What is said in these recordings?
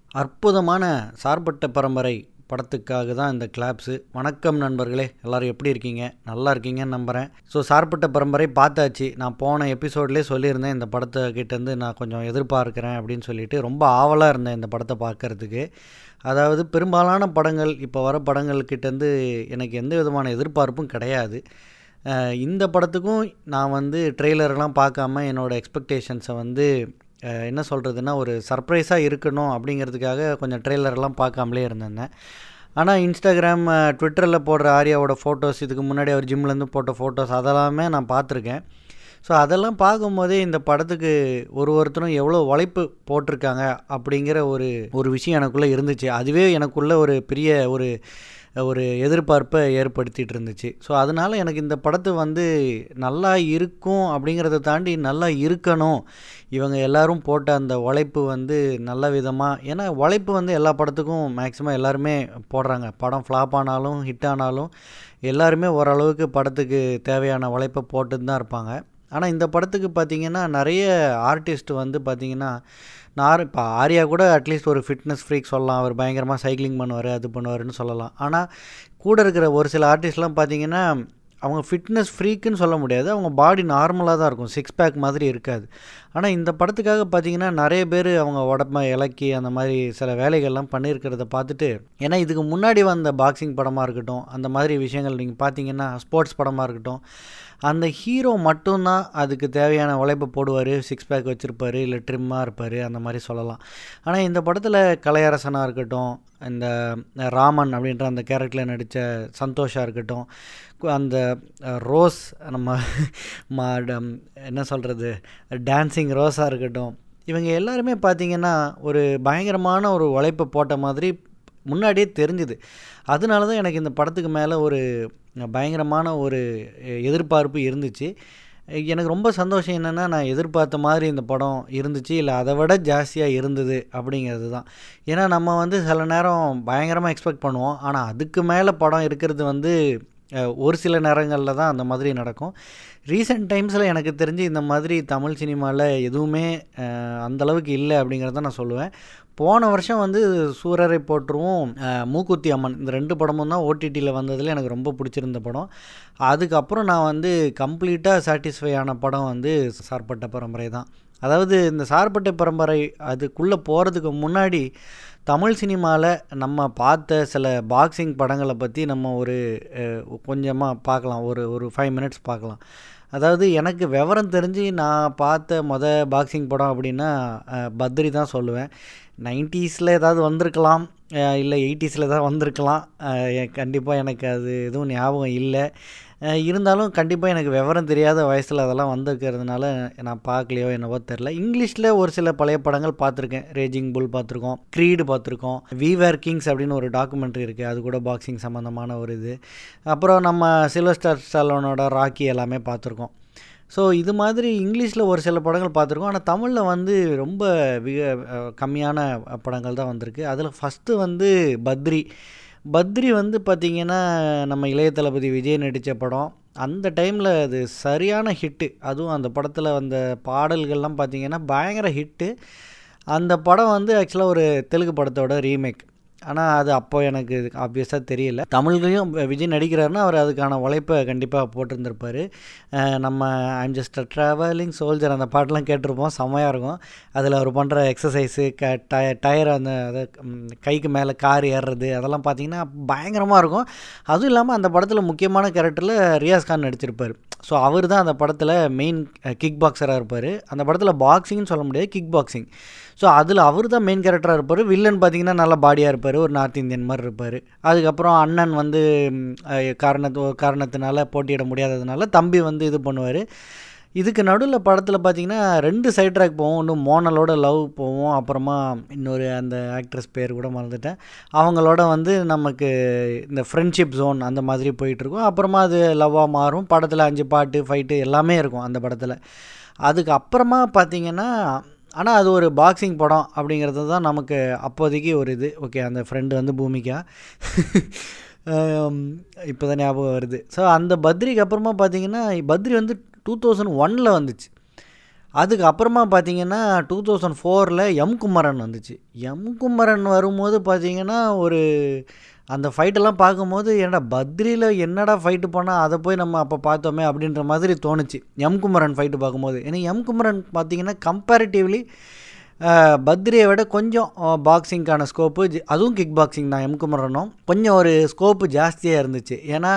அற்புதமான சார்பட்ட பரம்பரை படத்துக்காக தான் இந்த கிளாப்ஸு வணக்கம் நண்பர்களே எல்லோரும் எப்படி இருக்கீங்க நல்லா இருக்கீங்கன்னு நம்புகிறேன் ஸோ சார்பட்ட பரம்பரை பார்த்தாச்சு நான் போன எபிசோட்லேயே சொல்லியிருந்தேன் இந்த படத்தை கிட்டேருந்து நான் கொஞ்சம் எதிர்பார்க்குறேன் அப்படின்னு சொல்லிட்டு ரொம்ப ஆவலாக இருந்தேன் இந்த படத்தை பார்க்குறதுக்கு அதாவது பெரும்பாலான படங்கள் இப்போ வர படங்கள்கிட்டேருந்து எனக்கு எந்த விதமான எதிர்பார்ப்பும் கிடையாது அஹ் இந்த படத்துக்கும் நான் வந்து ட்ரெய்லர்லாம் பார்க்காம என்னோடய எக்ஸ்பெக்டேஷன்ஸை வந்து அஹ் என்ன சொல்கிறதுனா ஒரு சர்ப்ரைஸாக இருக்கணும் அப்படிங்கிறதுக்காக கொஞ்சம் ட்ரெய்லர்லாம் பார்க்காமலே இருந்தேன் ஆனால் இன்ஸ்டாகிராம் ட்விட்டரில் போடுற ஆரியாவோட ஃபோட்டோஸ் இதுக்கு முன்னாடி அவர் ஜிம்லேருந்து போட்ட ஃபோட்டோஸ் அதெல்லாமே நான் பார்த்துருக்கேன் ஸோ அதெல்லாம் பார்க்கும்போதே இந்த படத்துக்கு ஒரு ஒருத்தரும் எவ்வளோ உழைப்பு போட்டிருக்காங்க அப்படிங்கிற ஒரு ஒரு விஷயம் எனக்குள்ளே இருந்துச்சு அதுவே எனக்குள்ளே ஒரு பெரிய ஒரு ஒரு எதிர்பார்ப்பை ஏற்படுத்திகிட்டு இருந்துச்சு ஸோ அதனால் எனக்கு இந்த படத்தை வந்து நல்லா இருக்கும் அப்படிங்கிறத தாண்டி நல்லா இருக்கணும் இவங்க எல்லாரும் போட்ட அந்த உழைப்பு வந்து நல்ல விதமாக ஏன்னா உழைப்பு வந்து எல்லா படத்துக்கும் மேக்ஸிமம் எல்லாருமே போடுறாங்க படம் ஃப்ளாப் ஆனாலும் ஹிட் ஆனாலும் எல்லாருமே ஓரளவுக்கு படத்துக்கு தேவையான உழைப்பை போட்டுட்டு தான் இருப்பாங்க ஆனால் இந்த படத்துக்கு பார்த்திங்கன்னா நிறைய ஆர்டிஸ்ட் வந்து பார்த்திங்கன்னா நான் இப்போ ஆர்யா கூட அட்லீஸ்ட் ஒரு ஃபிட்னஸ் ஃப்ரீக் சொல்லலாம் அவர் பயங்கரமாக சைக்கிளிங் பண்ணுவார் அது பண்ணுவார்னு சொல்லலாம் ஆனால் கூட இருக்கிற ஒரு சில ஆர்டிஸ்ட்லாம் பார்த்திங்கன்னா அவங்க ஃபிட்னஸ் ஃப்ரீக்குன்னு சொல்ல முடியாது அவங்க பாடி நார்மலாக தான் இருக்கும் சிக்ஸ் பேக் மாதிரி இருக்காது ஆனால் இந்த படத்துக்காக பார்த்திங்கன்னா நிறைய பேர் அவங்க உடம்ப இலக்கி அந்த மாதிரி சில வேலைகள்லாம் பண்ணியிருக்கிறத பார்த்துட்டு ஏன்னா இதுக்கு முன்னாடி வந்த பாக்ஸிங் படமாக இருக்கட்டும் அந்த மாதிரி விஷயங்கள் நீங்கள் பார்த்தீங்கன்னா ஸ்போர்ட்ஸ் படமாக இருக்கட்டும் அந்த ஹீரோ மட்டும்தான் அதுக்கு தேவையான உழைப்பை போடுவார் சிக்ஸ் பேக் வச்சுருப்பார் இல்லை ட்ரிம்மாக இருப்பார் அந்த மாதிரி சொல்லலாம் ஆனால் இந்த படத்தில் கலையரசனாக இருக்கட்டும் இந்த ராமன் அப்படின்ற அந்த கேரக்டரில் நடித்த சந்தோஷாக இருக்கட்டும் அந்த ரோஸ் நம்ம என்ன சொல்கிறது டான்ஸிங் ரோஸாக இருக்கட்டும் இவங்க எல்லாருமே பார்த்திங்கன்னா ஒரு பயங்கரமான ஒரு உழைப்பை போட்ட மாதிரி முன்னாடியே தெரிஞ்சுது அதனால தான் எனக்கு இந்த படத்துக்கு மேலே ஒரு பயங்கரமான ஒரு எதிர்பார்ப்பு இருந்துச்சு எனக்கு ரொம்ப சந்தோஷம் என்னென்னா நான் எதிர்பார்த்த மாதிரி இந்த படம் இருந்துச்சு இல்லை அதை விட ஜாஸ்தியாக இருந்தது அப்படிங்கிறது தான் ஏன்னா நம்ம வந்து சில நேரம் பயங்கரமாக எக்ஸ்பெக்ட் பண்ணுவோம் ஆனால் அதுக்கு மேலே படம் இருக்கிறது வந்து ஒரு சில நேரங்களில் தான் அந்த மாதிரி நடக்கும் ரீசெண்ட் டைம்ஸில் எனக்கு தெரிஞ்சு இந்த மாதிரி தமிழ் சினிமாவில் எதுவுமே அந்தளவுக்கு இல்லை அப்படிங்கிறத நான் சொல்லுவேன் போன வருஷம் வந்து சூரரை போற்றுவோம் மூக்குத்தி அம்மன் இந்த ரெண்டு படமும் தான் ஓடிடியில் வந்ததில் எனக்கு ரொம்ப பிடிச்சிருந்த படம் அதுக்கப்புறம் நான் வந்து கம்ப்ளீட்டாக சாட்டிஸ்ஃபை ஆன படம் வந்து சார்பட்ட பரம்பரை தான் அதாவது இந்த சார்பட்ட பரம்பரை அதுக்குள்ளே போகிறதுக்கு முன்னாடி தமிழ் சினிமாவில் நம்ம பார்த்த சில பாக்ஸிங் படங்களை பற்றி நம்ம ஒரு கொஞ்சமாக பார்க்கலாம் ஒரு ஒரு ஃபைவ் மினிட்ஸ் பார்க்கலாம் அதாவது எனக்கு விவரம் தெரிஞ்சு நான் பார்த்த மொதல் பாக்ஸிங் படம் அப்படின்னா பத்ரி தான் சொல்லுவேன் நைன்ட்டீஸில் ஏதாவது வந்திருக்கலாம் இல்லை எயிட்டிஸில் தான் வந்திருக்கலாம் கண்டிப்பாக எனக்கு அது எதுவும் ஞாபகம் இல்லை இருந்தாலும் கண்டிப்பாக எனக்கு விவரம் தெரியாத வயசில் அதெல்லாம் வந்திருக்கிறதுனால நான் பார்க்கலையோ என்னவோ தெரில இங்கிலீஷில் ஒரு சில பழைய படங்கள் பார்த்துருக்கேன் ரேஜிங் புல் பார்த்துருக்கோம் க்ரீடு பார்த்துருக்கோம் வீவர் கிங்ஸ் அப்படின்னு ஒரு டாக்குமெண்ட்ரி இருக்குது அது கூட பாக்ஸிங் சம்மந்தமான ஒரு இது அப்புறம் நம்ம சில்வஸ்டர் ஸ்டாலோனோட ராக்கி எல்லாமே பார்த்துருக்கோம் ஸோ இது மாதிரி இங்கிலீஷில் ஒரு சில படங்கள் பார்த்துருக்கோம் ஆனால் தமிழில் வந்து ரொம்ப மிக கம்மியான படங்கள் தான் வந்திருக்கு அதில் ஃபஸ்ட்டு வந்து பத்ரி பத்ரி வந்து பார்த்திங்கன்னா நம்ம இளைய தளபதி விஜய் நடித்த படம் அந்த டைமில் அது சரியான ஹிட்டு அதுவும் அந்த படத்தில் வந்த பாடல்கள்லாம் பார்த்திங்கன்னா பயங்கர ஹிட்டு அந்த படம் வந்து ஆக்சுவலாக ஒரு தெலுங்கு படத்தோட ரீமேக் ஆனால் அது அப்போ எனக்கு ஆப்வியஸாக தெரியல தமிழ்லையும் விஜய் நடிக்கிறாருன்னா அவர் அதுக்கான உழைப்பை கண்டிப்பாக போட்டிருந்திருப்பார் நம்ம I'm just a travelling soldier அந்த பாட்டெலாம் கேட்டிருப்போம் செம்மையாக இருக்கும் அதில் அவர் பண்ணுற எக்ஸசைஸு க டய டயர் அந்த அதை கைக்கு மேலே கார் ஏறுறது அதெல்லாம் பார்த்திங்கன்னா பயங்கரமாக இருக்கும் அதுவும் இல்லாமல் அந்த படத்தில் முக்கியமான கேரக்டரில் ரியாஸ் கான் நடிச்சிருப்பார் ஸோ அவர் தான் அந்த படத்தில் மெயின் கிக் பாக்ஸராக இருப்பார் அந்த படத்தில் பாக்ஸிங்னு சொல்ல முடியாது கிக் பாக்ஸிங் ஸோ அதில் அவர் தான் மெயின் கேரக்டராக இருப்பார் வில்லன் பார்த்திங்கன்னா நல்லா பாடியாக இருப்பார் ஒரு நார்த் இந்தியன் மாதிரி இருப்பார் அதுக்கப்புறம் அண்ணன் வந்து காரணத்து காரணத்தினால போட்டியிட முடியாததுனால தம்பி வந்து இது பண்ணுவார் இதுக்கு நடுவில் படத்தில் பார்த்திங்கன்னா ரெண்டு சைட் ட்ராக் போவோம் ஒன்று மோனலோட லவ் போவோம் அப்புறமா இன்னொரு அந்த ஆக்ட்ரஸ் பேர் கூட மறந்துட்டேன் அவங்களோட வந்து நமக்கு இந்த ஃப்ரெண்ட்ஷிப் ஜோன் அந்த மாதிரி போயிட்டுருக்கும் அப்புறமா அது லவ்வாக மாறும் படத்தில் அஞ்சு பாட்டு ஃபைட்டு எல்லாமே இருக்கும் அந்த படத்தில் அதுக்கு அப்புறமா பார்த்திங்கன்னா ஆனால் அது ஒரு பாக்ஸிங் படம் அப்படிங்கிறது தான் நமக்கு அப்போதைக்கு ஒரு இது ஓகே அந்த ஃப்ரெண்டு வந்து பூமிக்கா இப்போ தான் ஞாபகம் வருது ஸோ அந்த பத்ரிக்கு அப்புறமா பார்த்தீங்கன்னா பத்ரி வந்து டூ தௌசண்ட் ஒனில் வந்துச்சு அதுக்கு அப்புறமா பார்த்தீங்கன்னா டூ தௌசண்ட் ஃபோரில் எம் குமரன் வந்துச்சு எம் குமரன் வரும்போது பார்த்தீங்கன்னா ஒரு அந்த ஃபைட்டெல்லாம் பார்க்கும்போது என்னடா பத்ரியில் என்னடா ஃபைட்டு பண்ணால் அதை போய் நம்ம அப்போ பார்த்தோமே அப்படின்ற மாதிரி தோணுச்சு எம் குமரன் ஃபைட்டு பார்க்கும்போது ஏன்னா எம் குமரன் பார்த்தீங்கன்னா கம்பேரிட்டிவ்லி பத்ரியை விட கொஞ்சம் பாக்ஸிங்க்கான ஸ்கோப்பு அதுவும் கிக் பாக்ஸிங் தான் எம் குமரனும் கொஞ்சம் ஒரு ஸ்கோப்பு ஜாஸ்தியாக இருந்துச்சு ஏன்னா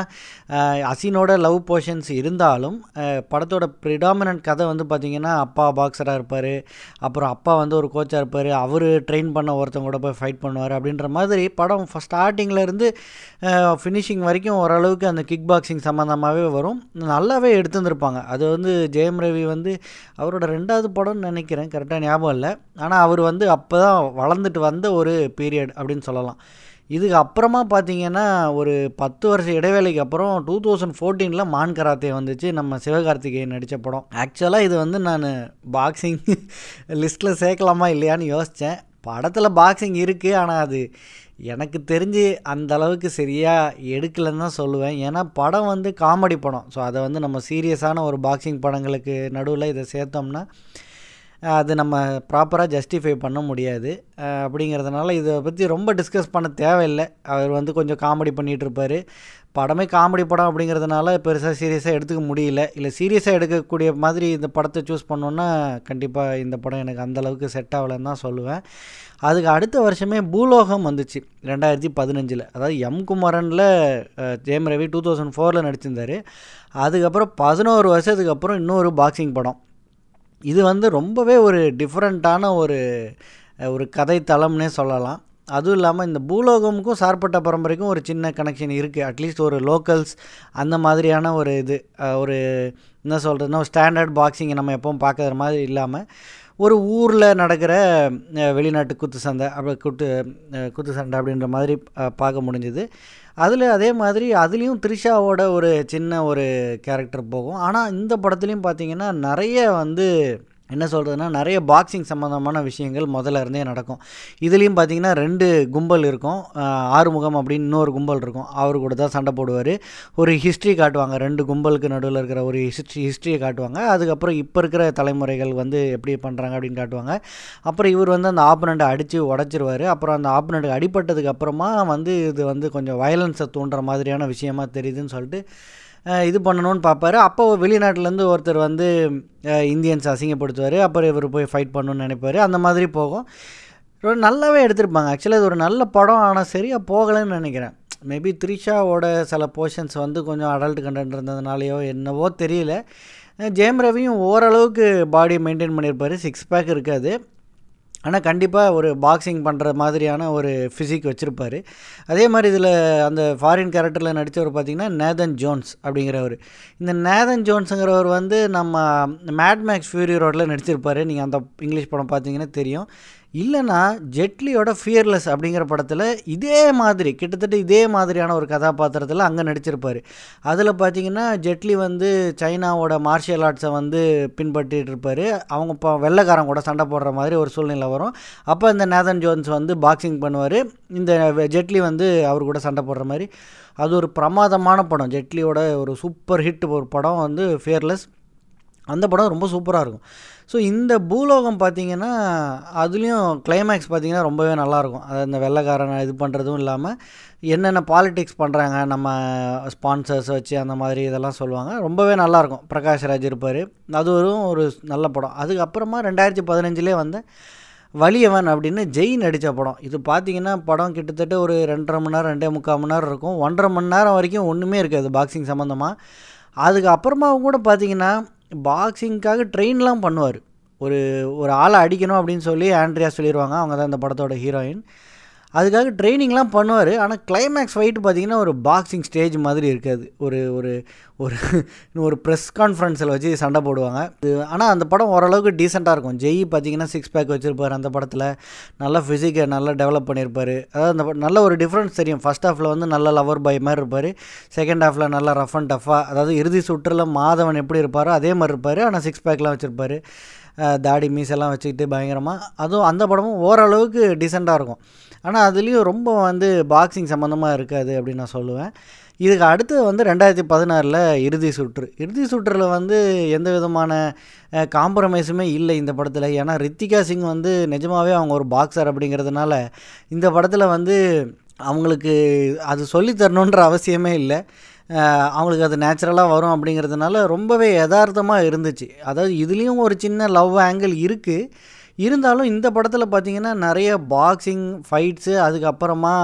அசினோட லவ் போர்ஷன்ஸ் இருந்தாலும் படத்தோட ப்ரிடாமினன்ட் கதை வந்து பார்த்திங்கன்னா அப்பா பாக்ஸராக இருப்பார் அப்புறம் அப்பா வந்து ஒரு கோச்சாக இருப்பார் அவர் ட்ரெயின் பண்ண ஒருத்தவங்க கூட போய் ஃபைட் பண்ணுவார் அப்படின்ற மாதிரி படம் ஸ்டார்டிங்கில் இருந்து ஃபினிஷிங் வரைக்கும் ஓரளவுக்கு அந்த கிக் பாக்ஸிங் சம்மந்தமாகவே வரும் நல்லாவே எடுத்துருந்துருப்பாங்க அது வந்து ஜெயம் ரவி வந்து அவரோட ரெண்டாவது படம்னு நினைக்கிறேன் கரெக்டாக ஞாபகம் இல்லை ஆனால் அவர் வந்து அப்போ தான் வளர்ந்துட்டு வந்த ஒரு பீரியட் அப்படின்னு சொல்லலாம் இதுக்கு அப்புறமா பார்த்தீங்கன்னா ஒரு பத்து வருஷம் இடைவேளைக்கு அப்புறம் டூ தௌசண்ட் ஃபோர்டீனில் மான் கராத்தே வந்துச்சு நம்ம சிவகார்த்திகேயன் நடித்த படம் ஆக்சுவலாக இது வந்து நான் பாக்ஸிங் லிஸ்ட்டில் சேர்க்கலாமா இல்லையான்னு யோசித்தேன் படத்தில் பாக்ஸிங் இருக்குது ஆனால் அது எனக்கு தெரிஞ்சு அந்த அளவுக்கு சரியாக எடுக்கலைன்னு தான் சொல்லுவேன் ஏன்னா படம் வந்து காமெடி படம் ஸோ அதை வந்து நம்ம சீரியஸான ஒரு பாக்ஸிங் படங்களுக்கு நடுவில் இதை சேர்த்தோம்னா அது நம்ம ப்ராப்பராக ஜஸ்டிஃபை பண்ண முடியாது அப்படிங்கிறதுனால இதை பற்றி ரொம்ப டிஸ்கஸ் பண்ண தேவையில்லை அவர் வந்து கொஞ்சம் காமெடி பண்ணிகிட்டு இருப்பார் படமே காமெடி படம் அப்படிங்கிறதுனால பெருசாக சீரியஸாக எடுத்துக்க முடியல இல்லை சீரியஸாக எடுக்கக்கூடிய மாதிரி இந்த படத்தை சூஸ் பண்ணோன்னா கண்டிப்பாக இந்த படம் எனக்கு அந்தளவுக்கு செட் ஆகலைன்னு தான் சொல்லுவேன் அதுக்கு அடுத்த வருஷமே பூலோகம் வந்துச்சு ரெண்டாயிரத்தி பதினஞ்சில் அதாவது எம் குமரனில் ஜெயம் ரவி டூ தௌசண்ட் ஃபோரில் நடிச்சிருந்தார் அதுக்கப்புறம் பதினோரு வருஷத்துக்கு அப்புறம் இன்னொரு பாக்ஸிங் படம் இது வந்து ரொம்பவே ஒரு டிஃப்ரெண்ட்டான ஒரு ஒரு கதை தளம்னே சொல்லலாம் அதுவும் இல்லாமல் இந்த பூலோகமுக்கும் சார்பட்ட பரம்பரைக்கும் ஒரு சின்ன கனெக்ஷன் இருக்குது அட்லீஸ்ட் ஒரு லோக்கல்ஸ் அந்த மாதிரியான ஒரு இது ஒரு என்ன சொல்கிறதுனா ஒரு ஸ்டாண்டர்ட் பாக்ஸிங்கை நம்ம எப்பவும் பார்க்குற மாதிரி இல்லாமல் ஒரு ஊரில் நடக்கிற வெளிநாட்டு குத்து சண்டை அப்படி குத்து குத்து சண்டை அப்படின்ற மாதிரி பார்க்க முடிஞ்சுது அதில் அதே மாதிரி அதுலேயும் த்ரிஷாவோட ஒரு சின்ன ஒரு கேரக்டர் போகும் ஆனால் இந்த படத்துலையும் பார்த்திங்கன்னா நிறைய வந்து என்ன சொல்கிறதுனா நிறைய பாக்ஸிங் சம்மந்தமான விஷயங்கள் முதல்ல இருந்தே நடக்கும் இதுலேயும் பார்த்தீங்கன்னா ரெண்டு கும்பல் இருக்கும் ஆறுமுகம் அப்படின்னு இன்னொரு கும்பல் இருக்கும் அவர் கூட தான் சண்டை போடுவார் ஒரு ஹிஸ்ட்ரி காட்டுவாங்க ரெண்டு கும்பலுக்கு நடுவில் இருக்கிற ஒரு ஹிஸ்ட்ரி ஹிஸ்ட்ரியை காட்டுவாங்க அதுக்கப்புறம் இப்போ இருக்கிற தலைமுறைகள் வந்து எப்படி பண்ணுறாங்க அப்படின்னு காட்டுவாங்க அப்புறம் இவர் வந்து அந்த ஆப்பனண்ட்டை அடித்து உடச்சிருவார் அப்புறம் அந்த ஆப்பனண்ட்டுக்கு அடிப்பட்டதுக்கு அப்புறமா வந்து இது வந்து கொஞ்சம் வயலன்ஸை தூண்டுற மாதிரியான விஷயமா தெரியுதுன்னு சொல்லிட்டு இது பண்ணணும்னு பார்ப்பாரு அப்போ வெளிநாட்டிலேருந்து ஒருத்தர் வந்து இந்தியன்ஸ் அசிங்கப்படுத்துவார் அப்புறம் இவர் போய் ஃபைட் பண்ணணும்னு நினைப்பார் அந்த மாதிரி போகும் ரொம்ப நல்லாவே எடுத்திருப்பாங்க ஆக்சுவலாக இது ஒரு நல்ல படம் ஆனால் சரியாக போகலைன்னு நினைக்கிறேன் மேபி த்ரிஷாவோட சில போர்ஷன்ஸ் வந்து கொஞ்சம் அடல்ட் கண்டென்ட் இருந்ததுனாலையோ என்னவோ தெரியல ஜெயம் ரவியும் ஓரளவுக்கு பாடி மெயின்டைன் பண்ணியிருப்பார் சிக்ஸ் பேக் இருக்காது ஆனால் கண்டிப்பாக ஒரு பாக்ஸிங் பண்ணுற மாதிரியான ஒரு ஃபிசிக் வச்சுருப்பார் அதே மாதிரி இதில் அந்த ஃபாரின் கேரக்டரில் நடித்தவர் பார்த்திங்கன்னா நேதன் ஜோன்ஸ் அப்படிங்கிறவர் இந்த நேதன் ஜோன்ஸுங்கிறவர் வந்து நம்ம மேட் மேக்ஸ் ஃபியூரி ரோட்டில் நடிச்சிருப்பார் நீங்கள் அந்த இங்கிலீஷ் படம் பார்த்தீங்கன்னா தெரியும் இல்லைனா ஜெட்லியோட ஃபியர்லெஸ் அப்படிங்கிற படத்தில் இதே மாதிரி கிட்டத்தட்ட இதே மாதிரியான ஒரு கதாபாத்திரத்தில் அங்கே நடிச்சிருப்பார் அதில் பார்த்தீங்கன்னா ஜெட்லி வந்து சைனாவோட மார்ஷியல் ஆர்ட்ஸை வந்து பின்பற்றிட்டு இருப்பார் அவங்க இப்போ வெள்ளைக்காரன் கூட சண்டை போடுற மாதிரி ஒரு சூழ்நிலை வரும் அப்போ இந்த நேதன் ஜோன்ஸ் வந்து பாக்ஸிங் பண்ணுவார் இந்த ஜெட்லி வந்து அவர் கூட சண்டை போடுற மாதிரி அது ஒரு பிரமாதமான படம் ஜெட்லியோட ஒரு சூப்பர் ஹிட் ஒரு படம் வந்து ஃபியர்லெஸ் அந்த படம் ரொம்ப சூப்பராக இருக்கும் ஸோ இந்த பூலோகம் பார்த்திங்கன்னா அதுலேயும் கிளைமேக்ஸ் பார்த்திங்கன்னா ரொம்பவே நல்லாயிருக்கும் அது அந்த வெள்ளைக்காரனை இது பண்ணுறதும் இல்லாமல் என்னென்ன பாலிடிக்ஸ் பண்ணுறாங்க நம்ம ஸ்பான்சர்ஸ் வச்சு அந்த மாதிரி இதெல்லாம் சொல்லுவாங்க ரொம்பவே நல்லாயிருக்கும் பிரகாஷ் ராஜ் இருப்பார் அது ஒரு ஒரு நல்ல படம் அதுக்கப்புறமா ரெண்டாயிரத்தி பதினஞ்சுலேயே வந்து வலியவன் அப்படின்னு ஜெய் நடித்த படம் இது பார்த்தீங்கன்னா படம் கிட்டத்தட்ட ஒரு ரெண்டரை மணி நேரம் ரெண்டே முக்கால் மணி நேரம் இருக்கும் ஒன்றரை மணி நேரம் வரைக்கும் ஒன்றுமே இருக்காது பாக்ஸிங் சம்மந்தமாக அதுக்கு அப்புறமா கூட பார்த்தீங்கன்னா பாக்ஸிங்க்காக ட்ரெயின்லாம் பண்ணுவார் ஒரு ஒரு ஆளை அடிக்கணும் அப்படின்னு சொல்லி ஆண்ட்ரியா சொல்லிடுவாங்க அவங்க தான் இந்த படத்தோட ஹீரோயின் அதுக்காக ட்ரைனிங்லாம் பண்ணுவார் ஆனால் கிளைமேக்ஸ் ஃபைட்டு பார்த்திங்கன்னா ஒரு பாக்ஸிங் ஸ்டேஜ் மாதிரி இருக்காது ஒரு ஒரு ஒரு ஒரு ப்ரெஸ் கான்ஃபரன்ஸில் வச்சு சண்டை போடுவாங்க இது ஆனால் அந்த படம் ஓரளவுக்கு டீசெண்டாக இருக்கும் ஜெய் பார்த்திங்கன்னா சிக்ஸ் பேக் வச்சுருப்பார் அந்த படத்தில் நல்ல ஃபிசிக்கை நல்லா டெவலப் பண்ணியிருப்பார் அதாவது அந்த நல்ல ஒரு டிஃப்ரென்ஸ் தெரியும் ஃபஸ்ட் ஹாஃபில் வந்து நல்ல லவர் பாய் மாதிரி இருப்பார் செகண்ட் ஹாஃபில் நல்லா ரஃப் அண்ட் டஃப்பாக அதாவது இறுதி சுற்றில் மாதவன் எப்படி இருப்பாரோ அதே மாதிரி இருப்பார் ஆனால் சிக்ஸ் பேக்லாம் வச்சுருப்பார் தாடி மீசெல்லாம் வச்சுக்கிட்டு பயங்கரமாக அதுவும் அந்த படமும் ஓரளவுக்கு டீசெண்டாக இருக்கும் ஆனால் அதுலேயும் ரொம்ப வந்து பாக்ஸிங் சம்மந்தமாக இருக்காது அப்படின்னு நான் சொல்லுவேன் இதுக்கு அடுத்தது வந்து ரெண்டாயிரத்தி பதினாறில் இறுதி சுற்று இறுதி சுற்றில் வந்து எந்த விதமான காம்ப்ரமைஸுமே இல்லை இந்த படத்தில் ஏன்னா ரித்திகா சிங் வந்து நிஜமாகவே அவங்க ஒரு பாக்ஸர் அப்படிங்கிறதுனால இந்த படத்தில் வந்து அவங்களுக்கு அது சொல்லித் தரணுன்ற அவசியமே இல்லை அஹ் அவங்களுக்கு அது நேச்சுரலாக வரும் அப்படிங்கிறதுனால ரொம்பவே யதார்த்தமாக இருந்துச்சு அதாவது இதுலேயும் ஒரு சின்ன லவ் ஆங்கிள் இருக்குது இருந்தாலும் இந்த படத்தில் பார்த்தீங்கன்னா நிறைய பாக்ஸிங் ஃபைட்ஸு அதுக்கப்புறமா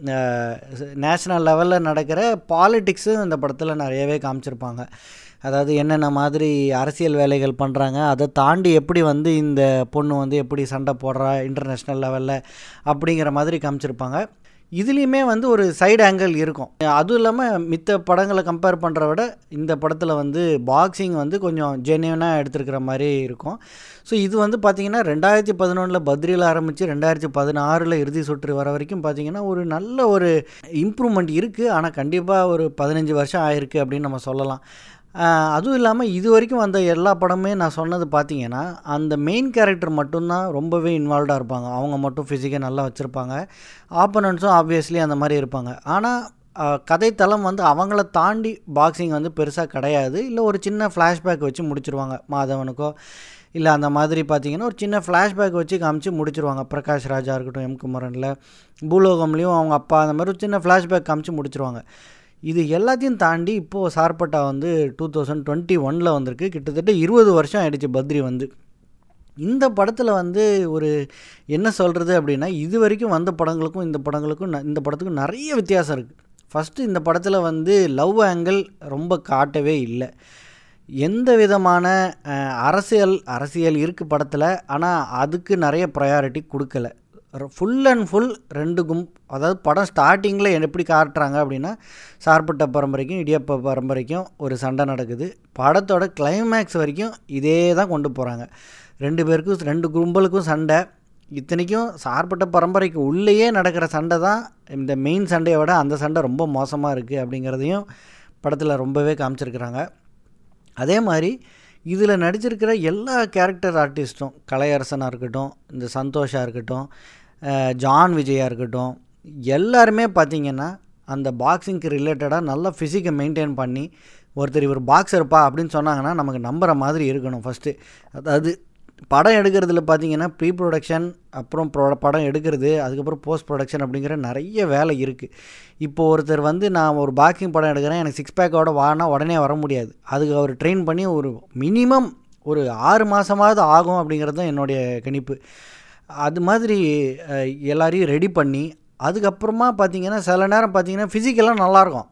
நேஷ்னல் லெவலில் நடக்கிற பாலிட்டிக்ஸும் இந்த படத்தில் நிறையவே காமிச்சிருப்பாங்க அதாவது என்னென்ன மாதிரி அரசியல் வேலைகள் பண்ணுறாங்க அதை தாண்டி எப்படி வந்து இந்த பொண்ணு வந்து எப்படி சண்டை போடுறா இன்டர்நேஷ்னல் லெவலில் அப்படிங்கிற மாதிரி காமிச்சிருப்பாங்க இதுலேயுமே வந்து ஒரு சைடு ஆங்கிள் இருக்கும் அதுவும் இல்லாமல் மித்த படங்களை கம்பேர் பண்ணுற விட இந்த படத்தில் வந்து பாக்ஸிங் வந்து கொஞ்சம் ஜென்யூனாக எடுத்துருக்கிற மாதிரி இருக்கும் ஸோ இது வந்து பார்த்திங்கன்னா ரெண்டாயிரத்தி பதினொன்றில் பத்ரியில் ஆரம்பித்து ரெண்டாயிரத்தி பதினாறில் இறுதி சுற்று வர வரைக்கும் பார்த்திங்கன்னா ஒரு நல்ல ஒரு இம்ப்ரூவ்மெண்ட் இருக்குது ஆனால் கண்டிப்பாக ஒரு பதினஞ்சு வருஷம் ஆயிருக்கு அப்படின்னு நம்ம சொல்லலாம் ஆஹ் அதுவும் இல்லாமல் இது வரைக்கும் வந்த எல்லா படமே நான் சொன்னது பார்த்தீங்கன்னா அந்த மெயின் கேரக்டர் மட்டும்தான் ரொம்பவே இன்வால்வ்டாக இருப்பாங்க அவங்க மட்டும் ஃபிசிக்கை நல்லா வச்சுருப்பாங்க ஆப்பனன்ஸும் ஆப்வியஸ்லி அந்த மாதிரி இருப்பாங்க ஆனால் கதைத்தளம் வந்து அவங்கள தாண்டி பாக்ஸிங் வந்து பெருசாக கிடையாது இல்லை ஒரு சின்ன ஃப்ளாஷ்பேக் வச்சு முடிச்சிருவாங்க மாதவனுக்கோ இல்லை அந்த மாதிரி பார்த்தீங்கன்னா ஒரு சின்ன ஃப்ளாஷ்பேக் வச்சு காமிச்சு முடிச்சிருவாங்க பிரகாஷ் ராஜா இருக்கட்டும் எம் குமரனில் பூலோகம்லேயும் அவங்க அப்பா அந்த மாதிரி ஒரு சின்ன ஃப்ளாஷ்பேக் காமிச்சு முடிச்சிருவாங்க இது எல்லாத்தையும் தாண்டி இப்போது சார்பட்டா வந்து டூ தௌசண்ட் டுவெண்ட்டி ஒனில் வந்திருக்கு கிட்டத்தட்ட இருபது வருஷம் ஆயிடுச்சு பத்ரி வந்து இந்த படத்தில் வந்து ஒரு என்ன சொல்கிறது அப்படின்னா இது வரைக்கும் வந்த படங்களுக்கும் இந்த படங்களுக்கும் ந- இந்த படத்துக்கும் நிறைய வித்தியாசம் இருக்குது ஃபஸ்ட்டு இந்த படத்தில் வந்து லவ் ஆங்கிள் ரொம்ப காட்டவே இல்லை எந்த விதமான அஹ், அரசியல் அரசியல் இருக்குது படத்தில் ஆனால் அதுக்கு நிறைய ப்ரையாரிட்டி கொடுக்கல ஃபுல் அண்ட் ஃபுல் ரெண்டு கும் அதாவது படம் ஸ்டார்டிங்கில் எப்படி காட்டுறாங்க அப்படின்னா சார்பட்ட பரம்பரைக்கும் இடியப்ப பரம்பரைக்கும் ஒரு சண்டை நடக்குது படத்தோட கிளைமேக்ஸ் வரைக்கும் இதே தான் கொண்டு போகிறாங்க ரெண்டு பேருக்கும் ரெண்டு கும்பலுக்கும் சண்டை இத்தனைக்கும் சார்பட்ட பரம்பரைக்கு உள்ளேயே நடக்கிற சண்டை தான் இந்த மெயின் சண்டையை விட அந்த சண்டை ரொம்ப மோசமாக இருக்குது அப்படிங்கிறதையும் படத்தில் ரொம்பவே காமிச்சிருக்கிறாங்க அதே மாதிரி இதில் நடிச்சிருக்கிற எல்லா கேரக்டர் ஆர்டிஸ்ட்டும் கலையரசனாக இருக்கட்டும் இந்த சந்தோஷாக இருக்கட்டும் அஹ் ஜான் விஜயா இருக்கட்டும் எல்லாருமே பார்த்தீங்கன்னா அந்த பாக்ஸிங்க்கு ரிலேட்டடாக நல்ல ஃபிசிக்கை மெயின்டைன் பண்ணி ஒருத்தர் இவர் பாக்ஸர்ப்பா அப்படின்னு சொன்னாங்கன்னா நமக்கு நம்புகிற மாதிரி இருக்கணும் ஃபஸ்ட்டு அதாவது படம் எடுக்கிறதுல பார்த்தீங்கன்னா ப்ரீ ப்ரொடக்ஷன் அப்புறம் ப்ரொ படம் எடுக்கிறது அதுக்கப்புறம் போஸ்ட் ப்ரொடக்ஷன் அப்படிங்கிற நிறைய வேலை இருக்குது இப்போ ஒருத்தர் வந்து நான் ஒரு பாக்ஸிங் படம் எடுக்கிறேன் எனக்கு சிக்ஸ் பேக்கோட வானா உடனே வர முடியாது அதுக்கு அவர் ட்ரெயின் பண்ணி ஒரு மினிமம் ஒரு ஆறு மாதமாவது ஆகும் அப்படிங்கிறது தான் என்னுடைய கணிப்பு அது மாதிரி அஹ், எல்லாரையும் ரெடி பண்ணி அதுக்கப்புறமா பார்த்தீங்கன்னா சில நேரம் பார்த்தீங்கன்னா ஃபிசிக்கலாக நல்லாயிருக்கும்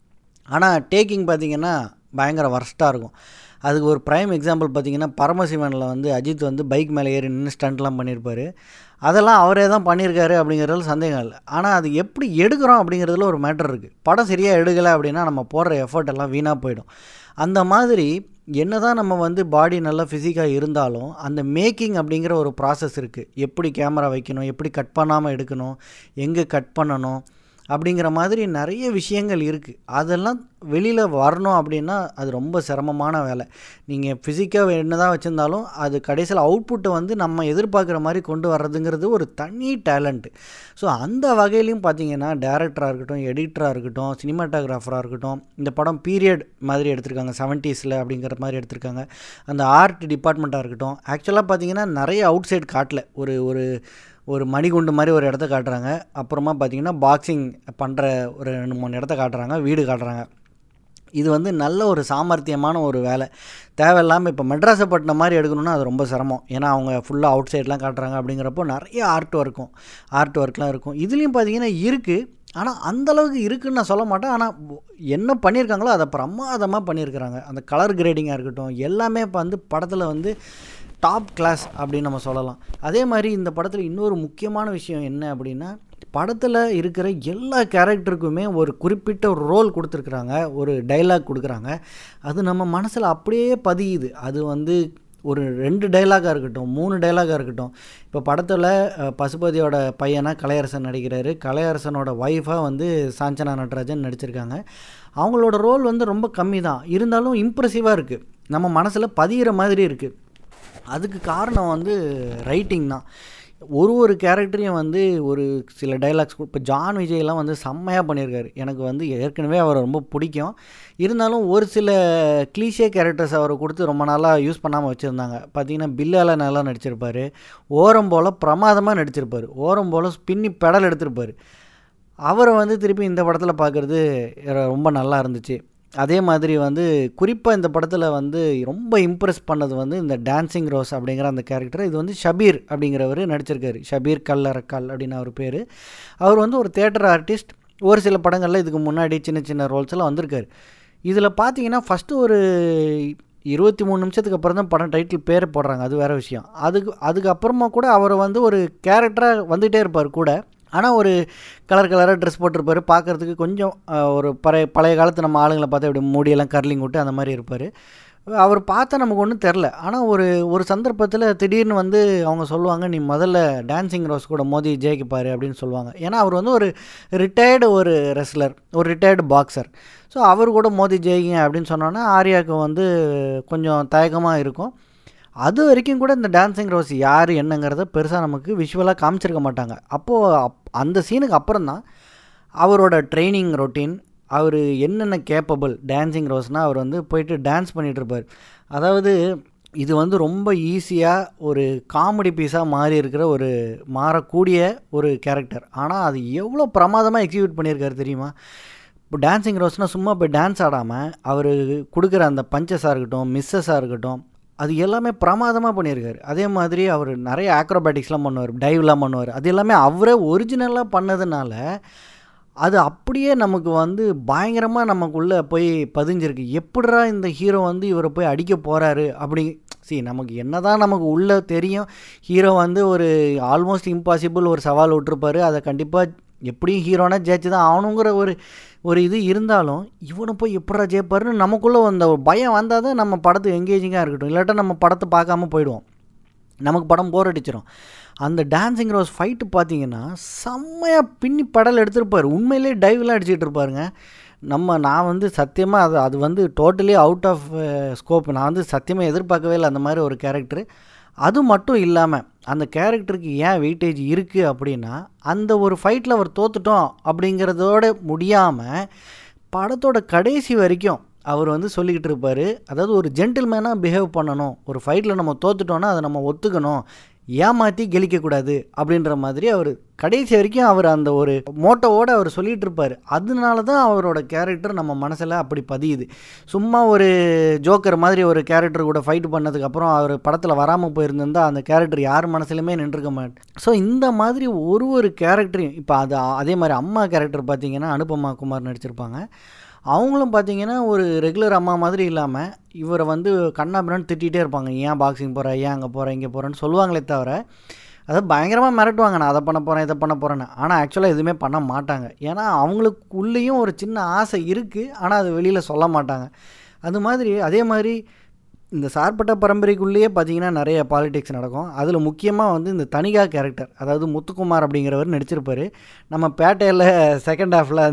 ஆனால் டேக்கிங் பார்த்தீங்கன்னா பயங்கர வர்ஸ்ட்டாக இருக்கும் அதுக்கு ஒரு ப்ரைம் எக்ஸாம்பிள் பார்த்தீங்கன்னா பரமசிவனில் வந்து அஜித் வந்து பைக் மேலே ஏறி நின்று ஸ்டண்ட்லாம் பண்ணியிருப்பாரு அதெல்லாம் அவரே தான் பண்ணியிருக்காரு அப்படிங்கிறதுல சந்தேகம் இல்லை ஆனால் அது எப்படி எடுக்கிறோம் அப்படிங்கிறதுல ஒரு மேட்டர் இருக்குது படம் சரியாக எடுக்கலை அப்படின்னா நம்ம போடுற எஃபர்ட் எல்லாம் வீணாக போயிடும் அந்த மாதிரி என்ன தான் நம்ம வந்து பாடி நல்லா ஃபிசிக்காக இருந்தாலும் அந்த மேக்கிங் அப்படிங்கிற ஒரு ப்ராசஸ் இருக்குது எப்படி கேமரா வைக்கணும் எப்படி கட் பண்ணாமல் எடுக்கணும் எங்கே கட் பண்ணணும் அப்படிங்கிற மாதிரி நிறைய விஷயங்கள் இருக்குது அதெல்லாம் வெளியில் வரணும் அப்படின்னா அது ரொம்ப சிரமமான வேலை நீங்கள் ஃபிசிக்காக என்ன தான் வச்சுருந்தாலும் அது கடைசியில் அவுட்புட்டை வந்து நம்ம எதிர்பார்க்குற மாதிரி கொண்டு வர்றதுங்கிறது ஒரு தனி டேலண்ட்டு ஸோ அந்த வகையிலையும் பார்த்தீங்கன்னா டேரக்டராக இருக்கட்டும் எடிட்டராக இருக்கட்டும் சினிமாட்டோகிராஃபராக இருக்கட்டும் இந்த படம் பீரியட் மாதிரி எடுத்திருக்காங்க செவன்ட்டீஸில் அப்படிங்கிற மாதிரி எடுத்திருக்காங்க அந்த ஆர்ட் டிபார்ட்மெண்ட்டாக இருக்கட்டும் ஆக்சுவலாக பார்த்தீங்கன்னா நிறைய அவுட் சைட் காட்டல ஒரு ஒரு ஒரு மணிகுண்டு மாதிரி ஒரு இடத்த காட்டுறாங்க அப்புறமா பார்த்தீங்கன்னா பாக்ஸிங் பண்ணுற ஒரு ரெண்டு மூணு இடத்த காட்டுறாங்க வீடு காட்டுறாங்க இது வந்து நல்ல ஒரு சாமர்த்தியமான ஒரு வேலை தேவையில்லாமல் இப்போ மெட்ராஸப்பட்டினம் மாதிரி எடுக்கணும்னா அது ரொம்ப சிரமம் ஏன்னா அவங்க ஃபுல்லாக அவுட் சைட்லாம் காட்டுறாங்க அப்படிங்கிறப்போ நிறைய ஆர்ட் ஒர்க்கும் ஆர்ட் ஒர்க்லாம் இருக்கும் இதுலேயும் பார்த்தீங்கன்னா இருக்குது ஆனால் அந்தளவுக்கு இருக்குன்னு நான் சொல்ல மாட்டேன் ஆனால் என்ன பண்ணியிருக்காங்களோ அதை பிரமாதமாக பண்ணியிருக்கிறாங்க அந்த கலர் கிரேடிங்காக இருக்கட்டும் எல்லாமே இப்போ வந்து படத்தில் வந்து டாப் கிளாஸ் அப்படின்னு நம்ம சொல்லலாம் அதே மாதிரி இந்த படத்தில் இன்னொரு முக்கியமான விஷயம் என்ன அப்படின்னா படத்தில் இருக்கிற எல்லா கேரக்டருக்குமே ஒரு குறிப்பிட்ட ஒரு ரோல் கொடுத்துருக்குறாங்க ஒரு டைலாக் கொடுக்குறாங்க அது நம்ம மனசில் அப்படியே பதியுது அது வந்து ஒரு ரெண்டு டைலாகாக இருக்கட்டும் மூணு டைலாகாக இருக்கட்டும் இப்போ படத்தில் அஹ், பசுபதியோட பையனாக கலையரசன் நடிக்கிறாரு கலையரசனோட ஒய்ஃபாக வந்து சாஞ்சனா நடராஜன் நடிச்சிருக்காங்க அவங்களோட ரோல் வந்து ரொம்ப கம்மி தான் இருந்தாலும் இம்ப்ரெசிவாக இருக்குது நம்ம மனசில் பதிகிற மாதிரி இருக்குது அதுக்கு காரணம் வந்து ரைட்டிங் தான் ஒரு ஒரு கேரக்டரையும் வந்து ஒரு சில டைலாக்ஸ் இப்போ ஜான் விஜய்லாம் வந்து செம்மையாக பண்ணியிருக்காரு எனக்கு வந்து ஏற்கனவே அவரை ரொம்ப பிடிக்கும் இருந்தாலும் ஒரு சில க்ளீஷே கேரக்டர்ஸ் அவரை கொடுத்து ரொம்ப நாளாக யூஸ் பண்ணாமல் வச்சுருந்தாங்க பார்த்தீங்கன்னா பில்லால நல்லா நடிச்சிருப்பார் ஓரம் போல் பிரமாதமாக நடிச்சிருப்பார் ஓரம் போல் பின்னி பெடல் எடுத்திருப்பார் அவரை வந்து திருப்பி இந்த படத்தில் பார்க்குறது ரொம்ப நல்லா இருந்துச்சு அதே மாதிரி வந்து குறிப்பாக இந்த படத்தில் வந்து ரொம்ப இம்ப்ரெஸ் பண்ணது வந்து இந்த டான்சிங் ரோஸ் அப்படிங்கிற அந்த கேரக்டர் இது வந்து ஷபீர் அப்படிங்கிறவர் நடிச்சிருக்காரு ஷபீர் கல்லறக்கால் அப்படின்னு அவர் பேர் அவர் வந்து ஒரு தேட்டர் ஆர்டிஸ்ட் ஒரு சில படங்களில் இதுக்கு முன்னாடி சின்ன சின்ன ரோல்ஸ் எல்லாம் வந்திருக்காரு இதில் பார்த்தீங்கன்னா ஃபஸ்ட்டு ஒரு இருபத்தி மூணு நிமிஷத்துக்கு அப்புறம் தான் படம் டைட்டில் பேரை போடுறாங்க அது வேறு விஷயம் அதுக்கு அதுக்கப்புறமா கூட அவர் வந்து ஒரு கேரக்டராக வந்துகிட்டே இருப்பார் கூட ஆனால் ஒரு கலர் கலராக ட்ரெஸ் போட்டிருப்பார் பார்க்குறதுக்கு கொஞ்சம் ஒரு பழைய பழைய காலத்து நம்ம ஆளுங்களை பார்த்தா இப்படி மூடியெல்லாம் கர்லிங் விட்டு அந்த மாதிரி இருப்பார் அவர் பார்த்தா நமக்கு ஒன்றும் தெரில ஆனால் ஒரு ஒரு சந்தர்ப்பத்தில் திடீர்னு வந்து அவங்க சொல்லுவாங்க நீ முதல்ல டான்சிங் ரோஸ் கூட மோதி ஜெயிக்கப்பாரு அப்படின்னு சொல்லுவாங்க ஏன்னா அவர் வந்து ஒரு ரிட்டையர்டு ஒரு ரெஸ்லர் ஒரு ரிட்டையர்டு பாக்ஸர் ஸோ அவர் கூட மோதி ஜெயிங்க அப்படின்னு சொன்னோன்னா ஆர்யாவுக்கு வந்து கொஞ்சம் தயக்கமாக இருக்கும் அது வரைக்கும் கூட இந்த டான்சிங் ரோஸ் யார் என்னங்கிறத பெருசாக நமக்கு விஷுவலாக காமிச்சிருக்க மாட்டாங்க அப்போது அப் அந்த சீனுக்கு அப்புறம் தான் அவரோட ட்ரைனிங் ரொட்டீன் அவர் என்னென்ன கேப்பபிள் டான்சிங் ரோஸ்னால் அவர் வந்து போயிட்டு டான்ஸ் பண்ணிகிட்ருப்பார் அதாவது இது வந்து ரொம்ப ஈஸியாக ஒரு காமெடி பீஸாக மாறி இருக்கிற ஒரு மாறக்கூடிய ஒரு கேரக்டர் ஆனால் அது எவ்வளோ பிரமாதமாக எக்ஸிக்யூட் பண்ணியிருக்காரு தெரியுமா இப்போ டான்சிங் ரோஸ்னால் சும்மா போய் டான்ஸ் ஆடாமல் அவர் கொடுக்குற அந்த பஞ்சஸாக இருக்கட்டும் மிஸ்ஸஸாக இருக்கட்டும் அது எல்லாமே பிரமாதமாக பண்ணியிருக்காரு அதே மாதிரி அவர் நிறைய ஆக்ரோபேட்டிக்ஸ்லாம் பண்ணுவார் டைவ்லாம் பண்ணுவார் அது எல்லாமே அவரே ஒரிஜினலாக பண்ணதுனால அது அப்படியே நமக்கு வந்து பயங்கரமாக நமக்குள்ளே போய் பதிஞ்சிருக்கு எப்படிரா இந்த ஹீரோ வந்து இவரை போய் அடிக்க போகிறாரு அப்படி சி நமக்கு என்ன தான் நமக்கு உள்ளே தெரியும் ஹீரோ வந்து ஒரு ஆல்மோஸ்ட் இம்பாசிபிள் ஒரு சவால் விட்டுருப்பாரு அதை கண்டிப்பாக எப்படியும் ஹீரோனா ஜெயிச்சு தான் ஆகணுங்கிற ஒரு ஒரு இது இருந்தாலும் இவனை போய் எப்படா ஜெயிப்பாருன்னு நமக்குள்ளே அந்த ஒரு பயம் வந்தால் தான் நம்ம படத்து எங்கேஜிங்காக இருக்கட்டும் இல்லாட்டா நம்ம படத்தை பார்க்காம போயிடுவோம் நமக்கு படம் போர் அடிச்சிடும் அந்த டான்சிங் ரோஸ் ஃபைட்டு பார்த்தீங்கன்னா செம்மையாக பின்னி படல் எடுத்திருப்பார் உண்மையிலே டைவ்லாம் அடிச்சுட்டு இருப்பாருங்க நம்ம நான் வந்து சத்தியமாக அது அது வந்து டோட்டலி அவுட் ஆஃப் ஸ்கோப் நான் வந்து சத்தியமாக எதிர்பார்க்கவே இல்லை அந்த மாதிரி ஒரு கேரக்டரு அது மட்டும் இல்லாமல் அந்த கேரக்டருக்கு ஏன் வெயிட்டேஜ் இருக்குது அப்படின்னா அந்த ஒரு ஃபைட்டில் அவர் தோத்துட்டோம் அப்படிங்கிறதோட முடியாமல் படத்தோட கடைசி வரைக்கும் அவர் வந்து சொல்லிக்கிட்டு இருப்பார் அதாவது ஒரு ஜென்டில்மேனாக பிஹேவ் பண்ணணும் ஒரு ஃபைட்டில் நம்ம தோத்துட்டோன்னா அதை நம்ம ஒத்துக்கணும் ஏமாற்றி கெலிக்கக்கூடாது அப்படின்ற மாதிரி அவர் கடைசி வரைக்கும் அவர் அந்த ஒரு மோட்டோவோடு அவர் சொல்லிகிட்டு இருப்பார் அதனால தான் அவரோட கேரக்டர் நம்ம மனசில் அப்படி பதியுது சும்மா ஒரு ஜோக்கர் மாதிரி ஒரு கேரக்டர் கூட ஃபைட் பண்ணதுக்கப்புறம் அவர் படத்தில் வராமல் போயிருந்திருந்தால் அந்த கேரக்டர் யார் மனசுலையுமே நின்றுருக்க மாட்டேன் ஸோ இந்த மாதிரி ஒரு ஒரு கேரக்டரையும் இப்போ அது அதே மாதிரி அம்மா கேரக்டர் பார்த்தீங்கன்னா அனுபமா குமார் நடிச்சிருப்பாங்க அவங்களும் பார்த்தீங்கன்னா ஒரு ரெகுலர் அம்மா மாதிரி இல்லாமல் இவரை வந்து கண்ணாபிரான்னு திட்டிகிட்டே இருப்பாங்க ஏன் பாக்ஸிங் போகிற ஏன் அங்கே போகிறேன் இங்கே போகிறேன்னு சொல்லுவாங்களே தவிர அதை பயங்கரமாக மிரட்டுவாங்க நான் அதை பண்ண போகிறேன் இதை பண்ண போகிறேன்னு ஆனால் ஆக்சுவலாக எதுவுமே பண்ண மாட்டாங்க ஏன்னா அவங்களுக்குள்ளேயும் ஒரு சின்ன ஆசை இருக்குது ஆனால் அது வெளியில் சொல்ல மாட்டாங்க அது மாதிரி அதே மாதிரி இந்த சார்பட்ட பரம்பரைக்குள்ளேயே பார்த்தீங்கன்னா நிறைய பாலிடிக்ஸ் நடக்கும் அதில் முக்கியமாக வந்து இந்த தனிகா கேரக்டர் அதாவது முத்துக்குமார் அப்படிங்கிறவர் நடிச்சிருப்பார் நம்ம பேட்டையில் செகண்ட் ஹாஃபில்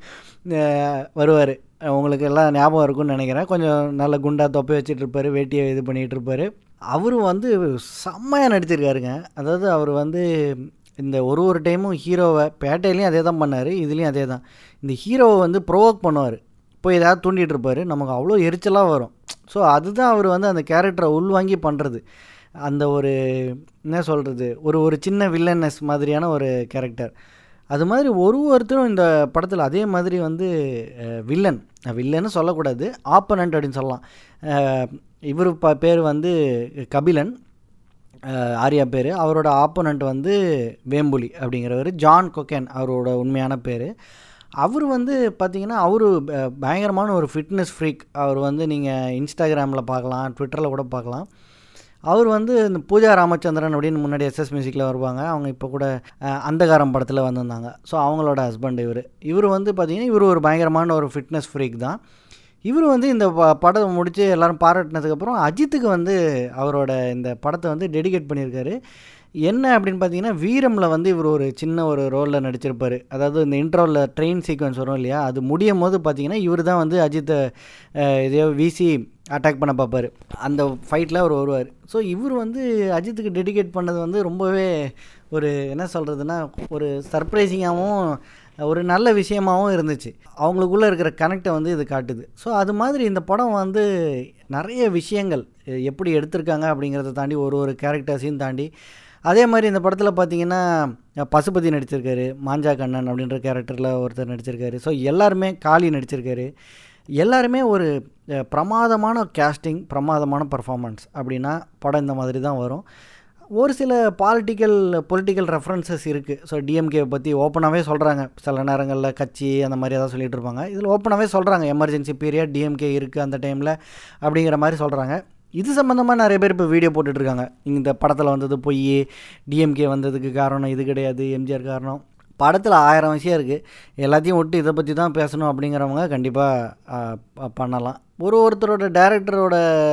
வருவார் உங்களுக்கு எல்லாம் ஞாபகம் இருக்கும்னு நினைக்கிறேன் கொஞ்சம் நல்ல குண்டா தொப்பை வச்சுட்டு இருப்பார் வேட்டியை இது பண்ணிகிட்டு இருப்பார் அவரும் வந்து செம்மையாக நடிச்சிருக்காருங்க அதாவது அவர் வந்து இந்த ஒரு ஒரு டைமும் ஹீரோவை பேட்டையிலையும் அதே தான் பண்ணார் இதுலேயும் அதே தான் இந்த ஹீரோவை வந்து ப்ரொவோக் பண்ணுவார் போய் ஏதாவது தூண்டிகிட்டு இருப்பார் நமக்கு அவ்வளோ எரிச்சலாக வரும் ஸோ அதுதான் அவர் வந்து அந்த கேரக்டரை உள்வாங்கி பண்ணுறது அந்த ஒரு என்ன சொல்கிறது ஒரு ஒரு சின்ன வில்லனஸ் மாதிரியான ஒரு கேரக்டர் அது மாதிரி ஒரு ஒருத்தரும் இந்த படத்தில் அதே மாதிரி வந்து வில்லன் வில்லன்னு சொல்லக்கூடாது ஆப்பனண்ட் அப்படின்னு சொல்லலாம் இவர் ப பேர் வந்து கபிலன் ஆர்யா பேர் அவரோட ஆப்போனண்ட் வந்து வேம்புலி அப்படிங்கிறவர் ஜான் கொக்கேன் அவரோட உண்மையான பேர் அவர் வந்து பார்த்திங்கன்னா அவர் பயங்கரமான ஒரு ஃபிட்னஸ் ஃப்ரீக் அவர் வந்து நீங்கள் இன்ஸ்டாகிராமில் பார்க்கலாம் ட்விட்டரில் கூட பார்க்கலாம் அவர் வந்து இந்த பூஜா ராமச்சந்திரன் அப்படின்னு முன்னாடி எஸ்எஸ் மியூசிக்கில் வருவாங்க அவங்க இப்போ கூட அந்தகாரம் படத்தில் வந்திருந்தாங்க ஸோ அவங்களோட ஹஸ்பண்ட் இவர் இவர் வந்து பார்த்திங்கன்னா இவர் ஒரு பயங்கரமான ஒரு ஃபிட்னஸ் ஃப்ரீக் தான் இவர் வந்து இந்த ப படம் முடித்து எல்லோரும் பாராட்டினதுக்கப்புறம் அஜித்துக்கு வந்து அவரோட இந்த படத்தை வந்து டெடிகேட் பண்ணியிருக்காரு என்ன அப்படின்னு பார்த்தீங்கன்னா வீரமில் வந்து இவர் ஒரு சின்ன ஒரு ரோலில் நடிச்சிருப்பார் அதாவது இந்த இன்ட்ரோவில் ட்ரெயின் சீக்வன்ஸ் வரும் இல்லையா அது முடியும் போது பார்த்தீங்கன்னா இவர் தான் வந்து அஜித்தை இதையோ வீசி அட்டாக் பண்ண பார்ப்பார் அந்த ஃபைட்டில் அவர் வருவார் ஸோ இவர் வந்து அஜித்துக்கு டெடிகேட் பண்ணது வந்து ரொம்பவே ஒரு என்ன சொல்கிறதுனா ஒரு சர்ப்ரைசிங்காகவும் ஒரு நல்ல விஷயமாகவும் இருந்துச்சு அவங்களுக்குள்ளே இருக்கிற கனெக்டை வந்து இது காட்டுது ஸோ அது மாதிரி இந்த படம் வந்து நிறைய விஷயங்கள் எப்படி எடுத்திருக்காங்க அப்படிங்கிறத தாண்டி ஒரு ஒரு கேரக்டர்ஸையும் தாண்டி அதே மாதிரி இந்த படத்தில் பார்த்தீங்கன்னா பசுபதி நடிச்சிருக்காரு மாஞ்சா கண்ணன் அப்படின்ற கேரக்டரில் ஒருத்தர் நடிச்சிருக்காரு ஸோ எல்லாருமே காளி நடிச்சிருக்காரு எல்லாருமே ஒரு பிரமாதமான கேஸ்டிங் பிரமாதமான பர்ஃபாமன்ஸ் அப்படின்னா படம் இந்த மாதிரி தான் வரும் ஒரு சில பாலிட்டிக்கல் பொலிட்டிக்கல் ரெஃபரன்சஸ் இருக்குது ஸோ டிஎம்கே பற்றி ஓப்பனாகவே சொல்கிறாங்க சில நேரங்களில் கட்சி அந்த மாதிரி ஏதாவது சொல்லிகிட்டு இருப்பாங்க இதில் ஓப்பனாகவே சொல்கிறாங்க எமர்ஜென்சி பீரியட் டிஎம்கே இருக்குது அந்த டைமில் அப்படிங்கிற மாதிரி சொல்கிறாங்க இது சம்மந்தமாக நிறைய பேர் இப்போ வீடியோ போட்டுட்ருக்காங்க இந்த படத்தில் வந்தது பொய் டிஎம்கே வந்ததுக்கு காரணம் இது கிடையாது எம்ஜிஆர் காரணம் படத்தில் ஆயிரம் விஷயம் இருக்குது எல்லாத்தையும் விட்டு இதை பற்றி தான் பேசணும் அப்படிங்கிறவங்க கண்டிப்பாக பண்ணலாம் ஒரு ஒருத்தரோட டேரக்டரோட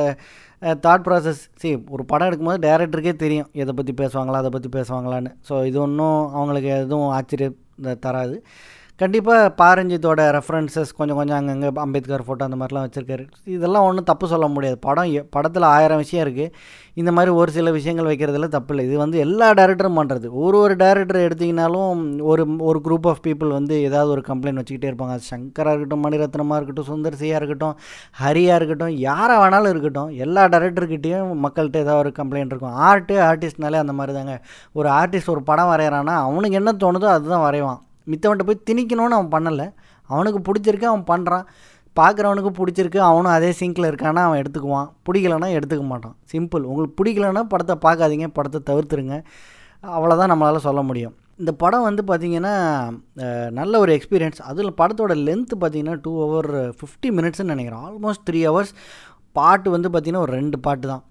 தாட் ப்ராசஸ் சி ஒரு படம் எடுக்கும்போது டேரக்டருக்கே தெரியும் எதை பற்றி பேசுவாங்களா அதை பற்றி பேசுவாங்களான்னு ஸோ இது ஒன்றும் அவங்களுக்கு எதுவும் ஆச்சரியம் தராது கண்டிப்பாக பாரஞ்சித்தோட ரெஃபரன்சஸ் கொஞ்சம் கொஞ்சம் அங்கங்கே அம்பேத்கர் ஃபோட்டோ அந்த மாதிரிலாம் வச்சுருக்காரு இதெல்லாம் ஒன்றும் தப்பு சொல்ல முடியாது படம் படத்தில் ஆயிரம் விஷயம் இருக்குது இந்த மாதிரி ஒரு சில விஷயங்கள் வைக்கிறதுல தப்பு இல்லை இது வந்து எல்லா டேரக்டரும் பண்ணுறது ஒரு ஒரு டேரக்டர் எடுத்திங்கனாலும் ஒரு ஒரு குரூப் ஆஃப் பீப்புள் வந்து ஏதாவது ஒரு கம்ப்ளைண்ட் வச்சுக்கிட்டே இருப்பாங்க அது சங்கராக இருக்கட்டும் மணிரத்னமாக இருக்கட்டும் சுந்தர் சியாக இருக்கட்டும் ஹரியாக இருக்கட்டும் யாராக வேணாலும் இருக்கட்டும் எல்லா டேரக்டர்கிட்டையும் மக்கள்கிட்ட ஏதாவது ஒரு கம்ப்ளைண்ட் இருக்கும் ஆர்ட்டு ஆர்டிஸ்ட்னாலே அந்த மாதிரி தாங்க ஒரு ஆர்டிஸ்ட் ஒரு படம் வரைகிறான்னா அவனுக்கு என்ன தோணுதோ அதுதான் வரைவான் மித்தவன்ட்ட போய் திணிக்கணும்னு அவன் பண்ணலை அவனுக்கு பிடிச்சிருக்கு அவன் பண்ணுறான் பார்க்குறவனுக்கு பிடிச்சிருக்கு அவனும் அதே சிங்கில் இருக்கானா அவன் எடுத்துக்குவான் பிடிக்கலன்னா எடுத்துக்க மாட்டான் சிம்பிள் உங்களுக்கு பிடிக்கலன்னா படத்தை பார்க்காதீங்க படத்தை தவிர்த்துருங்க அவ்வளோதான் நம்மளால் சொல்ல முடியும் இந்த படம் வந்து பார்த்திங்கன்னா நல்ல ஒரு எக்ஸ்பீரியன்ஸ் அதில் படத்தோட லென்த்து பார்த்திங்கன்னா டூ ஹவர் ஃபிஃப்டி மினிட்ஸ்னு நினைக்கிறேன் ஆல்மோஸ்ட் த்ரீ ஹவர்ஸ் பாட்டு வந்து பார்த்திங்கன்னா ஒரு ரெண்டு பாட்டு தான்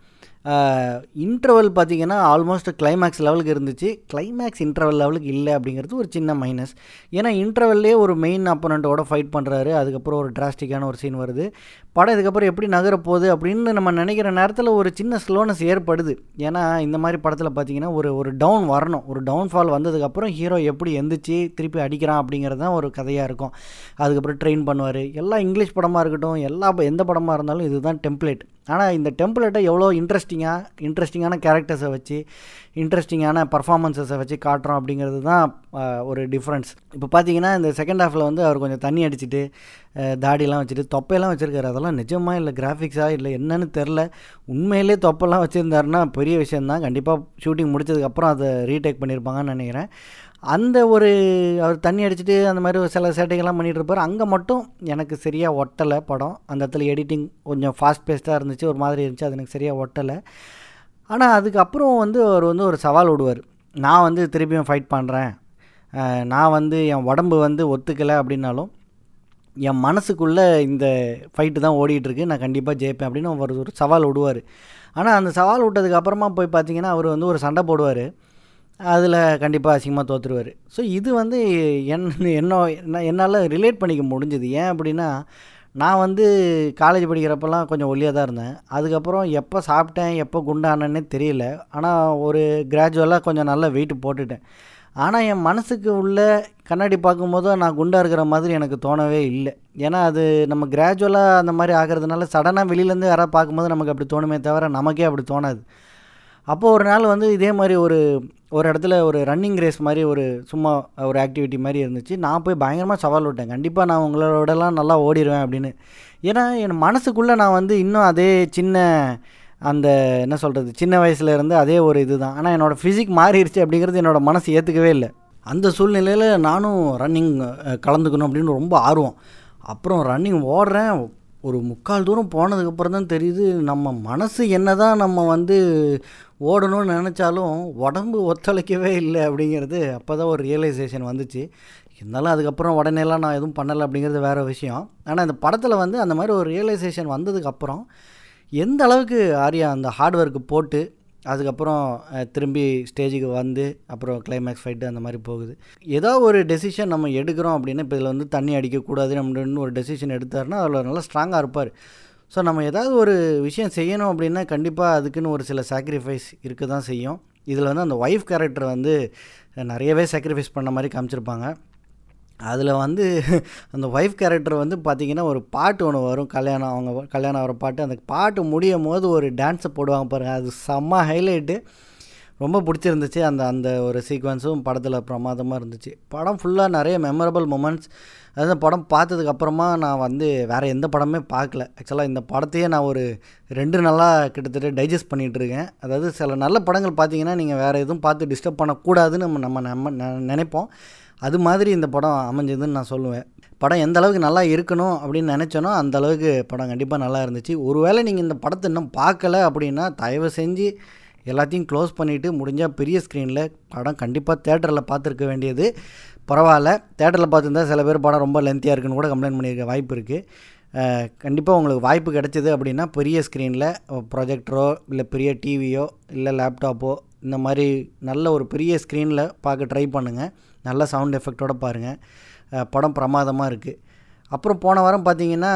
இன்டர்வல் பார்த்திங்கன்னா ஆல்மோஸ்ட் கிளைமேக்ஸ் லெவலுக்கு இருந்துச்சு கிளைமேக்ஸ் இன்டர்வல் லெவலுக்கு இல்லை அப்படிங்கிறது ஒரு சின்ன மைனஸ் ஏன்னா இன்டர்வல்லே ஒரு மெயின் அப்போனண்ட்டோட ஃபைட் பண்ணுறாரு அதுக்கப்புறம் ஒரு டிராஸ்டிக்கான ஒரு சீன் வருது படம் இதுக்கப்புறம் எப்படி நகர போகுது அப்படின்னு நம்ம நினைக்கிற நேரத்தில் ஒரு சின்ன ஸ்லோனஸ் ஏற்படுது ஏன்னா இந்த மாதிரி படத்தில் பார்த்திங்கன்னா ஒரு ஒரு டவுன் வரணும் ஒரு டவுன்ஃபால் வந்ததுக்கப்புறம் ஹீரோ எப்படி எந்திரிச்சு திருப்பி அடிக்கிறான் அப்படிங்கிறது தான் ஒரு கதையாக இருக்கும் அதுக்கப்புறம் ட்ரெயின் பண்ணுவார் எல்லாம் இங்கிலீஷ் படமாக இருக்கட்டும் எல்லா எந்த படமாக இருந்தாலும் இதுதான் டெம்ப்ளேட் ஆனால் இந்த டெம்ப்ளேட்டை எவ்வளோ இன்ட்ரெஸ்டிங்காக இன்ட்ரெஸ்டிங்கான கேரக்டர்ஸை வச்சு இன்ட்ரெஸ்டிங்கான பர்ஃபாமன்ஸஸை வச்சு காட்டுறோம் அப்படிங்கிறது தான் ஒரு டிஃப்ரென்ஸ் இப்போ பார்த்தீங்கன்னா இந்த செகண்ட் ஹாஃபில் வந்து அவர் கொஞ்சம் தண்ணி அடிச்சுட்டு தாடியெல்லாம் வச்சுட்டு தொப்பையெல்லாம் வச்சுருக்காரு அதெல்லாம் நிஜமாக இல்லை கிராஃபிக்ஸாக இல்லை என்னன்னு தெரில உண்மையிலே தொப்பெல்லாம் வச்சுருந்தாருன்னா பெரிய விஷயந்தான் கண்டிப்பாக ஷூட்டிங் முடிச்சதுக்கப்புறம் அதை ரீடேக் பண்ணியிருப்பாங்கன்னு நினைக்கிறேன் அந்த ஒரு அவர் தண்ணி அடிச்சுட்டு அந்த மாதிரி ஒரு சில சேட்டைகள்லாம் பண்ணிகிட்டு இருப்பார் அங்கே மட்டும் எனக்கு சரியாக ஒட்டலை படம் அந்த இடத்துல எடிட்டிங் கொஞ்சம் ஃபாஸ்ட் பேஸ்ட்டாக இருந்துச்சு ஒரு மாதிரி இருந்துச்சு அது எனக்கு சரியாக ஒட்டலை ஆனால் அதுக்கப்புறம் வந்து அவர் வந்து ஒரு சவால் விடுவார் நான் வந்து திருப்பியும் ஃபைட் பண்ணுறேன் நான் வந்து என் உடம்பு வந்து ஒத்துக்கலை அப்படின்னாலும் என் மனசுக்குள்ளே இந்த ஃபைட்டு தான் ஓடிட்டுருக்கு நான் கண்டிப்பாக ஜெயிப்பேன் அப்படின்னு அவர் ஒரு சவால் விடுவார் ஆனால் அந்த சவால் விட்டதுக்கு அப்புறமா போய் பார்த்தீங்கன்னா அவர் வந்து ஒரு சண்டை போடுவார் அதில் கண்டிப்பாக அசிங்கமாக தோற்றுருவார் ஸோ இது வந்து என் என்ன என்னால் ரிலேட் பண்ணிக்க முடிஞ்சுது ஏன் அப்படின்னா நான் வந்து காலேஜ் படிக்கிறப்பெல்லாம் கொஞ்சம் ஒல்லியாக தான் இருந்தேன் அதுக்கப்புறம் எப்போ சாப்பிட்டேன் எப்போ குண்டானேன்னே தெரியல ஆனால் ஒரு கிராஜுவலாக கொஞ்சம் நல்லா வெயிட் போட்டுட்டேன் ஆனால் என் மனசுக்கு உள்ள கண்ணாடி பார்க்கும்போது நான் குண்டாக இருக்கிற மாதிரி எனக்கு தோணவே இல்லை ஏன்னா அது நம்ம கிராஜுவலாக அந்த மாதிரி ஆகிறதுனால சடனாக வெளியிலேருந்து யாராவது பார்க்கும்போது நமக்கு அப்படி தோணுமே தவிர நமக்கே அப்படி தோணாது அப்போது ஒரு நாள் வந்து இதே மாதிரி ஒரு ஒரு இடத்துல ஒரு ரன்னிங் ரேஸ் மாதிரி ஒரு சும்மா ஒரு ஆக்டிவிட்டி மாதிரி இருந்துச்சு நான் போய் பயங்கரமாக சவால் விட்டேன் கண்டிப்பாக நான் உங்களோடலாம் நல்லா ஓடிடுவேன் அப்படின்னு ஏன்னா என் மனசுக்குள்ளே நான் வந்து இன்னும் அதே சின்ன அந்த என்ன சொல்கிறது சின்ன வயசில் இருந்து அதே ஒரு இது தான் ஆனால் என்னோடய ஃபிசிக் மாறிடுச்சு அப்படிங்கிறது என்னோடய மனசு ஏற்றுக்கவே இல்லை அந்த சூழ்நிலையில் நானும் ரன்னிங் கலந்துக்கணும் அப்படின்னு ரொம்ப ஆர்வம் அப்புறம் ரன்னிங் ஓடுறேன் ஒரு முக்கால் தூரம் போனதுக்கப்புறம் தான் தெரியுது நம்ம மனசு என்ன தான் நம்ம வந்து ஓடணும்னு நினச்சாலும் உடம்பு ஒத்துழைக்கவே இல்லை அப்படிங்கிறது அப்போ தான் ஒரு ரியலைசேஷன் வந்துச்சு இருந்தாலும் அதுக்கப்புறம் உடனேலாம் நான் எதுவும் பண்ணலை அப்படிங்கிறது வேறு விஷயம் ஆனால் இந்த படத்தில் வந்து அந்த மாதிரி ஒரு ரியலைசேஷன் வந்ததுக்கப்புறம் எந்த அளவுக்கு ஆர்யா அந்த ஹார்ட் ஒர்க்கு போட்டு அதுக்கப்புறம் திரும்பி ஸ்டேஜுக்கு வந்து அப்புறம் கிளைமேக்ஸ் ஃபைட்டு அந்த மாதிரி போகுது ஏதோ ஒரு டெசிஷன் நம்ம எடுக்கிறோம் அப்படின்னா இப்போ இதில் வந்து தண்ணி அடிக்கக்கூடாது அப்படின்னு ஒரு டெசிஷன் எடுத்தாருன்னா அதில் நல்லா ஸ்ட்ராங்காக இருப்பார் ஸோ நம்ம ஏதாவது ஒரு விஷயம் செய்யணும் அப்படின்னா கண்டிப்பாக அதுக்குன்னு ஒரு சில சாக்ரிஃபைஸ் இருக்க தான் செய்யும் இதில் வந்து அந்த ஒய்ஃப் கேரக்டர் வந்து நிறையவே சாக்ரிஃபைஸ் பண்ண மாதிரி காமிச்சிருப்பாங்க அதில் வந்து அந்த ஒய்ஃப் கேரக்டர் வந்து பார்த்திங்கன்னா ஒரு பாட்டு ஒன்று வரும் கல்யாணம் அவங்க கல்யாணம் ஆகிற பாட்டு அந்த பாட்டு முடியும் போது ஒரு டான்ஸை போடுவாங்க பாருங்கள் அது செம்ம ஹைலைட்டு ரொம்ப பிடிச்சிருந்துச்சு அந்த அந்த ஒரு சீக்வன்ஸும் படத்தில் பிரமாதமாக இருந்துச்சு படம் ஃபுல்லாக நிறைய மெமரபிள் மூமெண்ட்ஸ் அதாவது படம் பார்த்ததுக்கு அப்புறமா நான் வந்து வேறு எந்த படமே பார்க்கல ஆக்சுவலாக இந்த படத்தையே நான் ஒரு ரெண்டு நாளாக கிட்டத்தட்ட டைஜஸ்ட் பண்ணிகிட்டு இருக்கேன் அதாவது சில நல்ல படங்கள் பார்த்தீங்கன்னா நீங்கள் வேறு எதுவும் பார்த்து டிஸ்டர்ப் பண்ணக்கூடாதுன்னு நம்ம நம்ம நம்ம நெ- நினைப்போம் அது மாதிரி இந்த படம் அமைஞ்சதுன்னு நான் சொல்லுவேன் படம் எந்த அளவுக்கு நல்லா இருக்கணும் அப்படின்னு நினச்சேனோ அந்த அளவுக்கு படம் கண்டிப்பாக நல்லா இருந்துச்சு ஒருவேளை நீங்கள் இந்த படத்தை இன்னும் பார்க்கல அப்படின்னா தயவு செஞ்சு எல்லாத்தையும் க்ளோஸ் பண்ணிவிட்டு முடிஞ்சால் பெரிய ஸ்க்ரீனில் படம் கண்டிப்பாக தேட்டரில் பார்த்துருக்க வேண்டியது பரவாயில்ல தேட்டரில் பார்த்துருந்தா சில பேர் படம் ரொம்ப லென்த்தியாக இருக்குன்னு கூட கம்ப்ளைண்ட் பண்ணியிருக்க வாய்ப்பு இருக்குது கண்டிப்பாக உங்களுக்கு வாய்ப்பு கிடைச்சிது அப்படின்னா பெரிய ஸ்க்ரீனில் ப்ரொஜெக்டரோ இல்லை பெரிய டிவியோ இல்லை லேப்டாப்போ இந்த மாதிரி நல்ல ஒரு பெரிய ஸ்க்ரீனில் பார்க்க ட்ரை பண்ணுங்கள் நல்ல சவுண்ட் எஃபெக்டோட பாருங்கள் அஹ் படம் பிரமாதமாக இருக்குது அப்புறம் போன வாரம் பார்த்தீங்கன்னா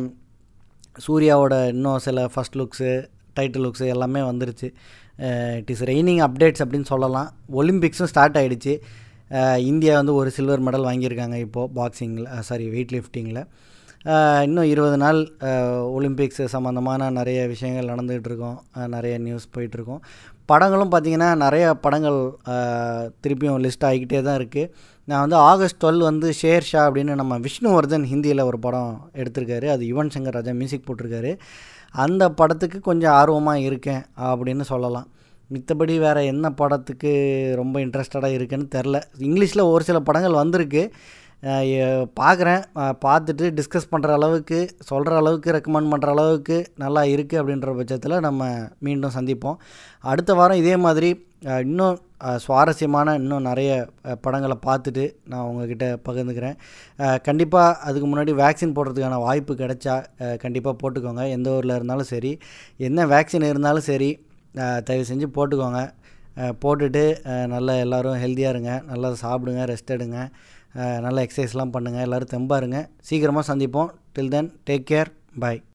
சூர்யாவோட இன்னும் சில ஃபஸ்ட் லுக்ஸு டைட்டில் லுக்ஸு எல்லாமே வந்துருச்சு இட் இஸ் ரெய்னிங் அப்டேட்ஸ் அப்படின்னு சொல்லலாம் ஒலிம்பிக்ஸும் ஸ்டார்ட் ஆகிடுச்சு இந்தியா வந்து ஒரு சில்வர் மெடல் வாங்கியிருக்காங்க இப்போது பாக்ஸிங்கில் சாரி வெயிட் லிஃப்டிங்கில் இன்னும் இருபது நாள் ஒலிம்பிக்ஸ் சம்மந்தமான நிறைய விஷயங்கள் நடந்துகிட்டு இருக்கோம் அஹ் நிறைய நியூஸ் போயிட்டுருக்கோம் படங்களும் பார்த்திங்கன்னா நிறைய படங்கள் அஹ், திருப்பியும் லிஸ்ட் ஆகிக்கிட்டே தான் இருக்குது நான் வந்து ஆகஸ்ட் டுவெல் வந்து ஷேர் ஷா அப்படின்னு நம்ம விஷ்ணுவர்தன் ஹிந்தியில் ஒரு படம் எடுத்திருக்காரு அது யுவன் சங்கர் ராஜா மியூசிக் போட்டிருக்காரு அந்த படத்துக்கு கொஞ்சம் ஆர்வமாக இருக்கேன் அப்படின்னு சொல்லலாம் மித்தபடி வேறு என்ன படத்துக்கு ரொம்ப இன்ட்ரெஸ்டடாக இருக்குன்னு தெரில இங்கிலீஷில் ஒரு சில படங்கள் வந்திருக்கு பார்க்குறேன் பார்த்துட்டு டிஸ்கஸ் பண்ணுற அளவுக்கு சொல்கிற அளவுக்கு ரெக்கமெண்ட் பண்ணுற அளவுக்கு நல்லா இருக்குது அப்படின்ற பட்சத்தில் நம்ம மீண்டும் சந்திப்போம் அடுத்த வாரம் இதே மாதிரி அஹ், இன்னும் அஹ், சுவாரஸ்யமான இன்னும் நிறைய அஹ், படங்களை பார்த்துட்டு நான் உங்ககிட்ட பகிர்ந்துக்கிறேன் கண்டிப்பாக அதுக்கு முன்னாடி வேக்சின் போடுறதுக்கான வாய்ப்பு கிடைச்சா கண்டிப்பாக போட்டுக்கோங்க எந்த ஊரில் இருந்தாலும் சரி என்ன வேக்சின் இருந்தாலும் சரி அஹ், தயவு செஞ்சு போட்டுக்கோங்க அஹ், போட்டுட்டு அஹ், நல்லா எல்லோரும் ஹெல்த்தியாக இருங்க நல்லா சாப்பிடுங்க ரெஸ்ட் எடுங்க அஹ், நல்லா எக்ஸசைஸ்லாம் பண்ணுங்கள் எல்லோரும் தெம்பாக இருங்க சீக்கிரமாக சந்திப்போம் till then take care by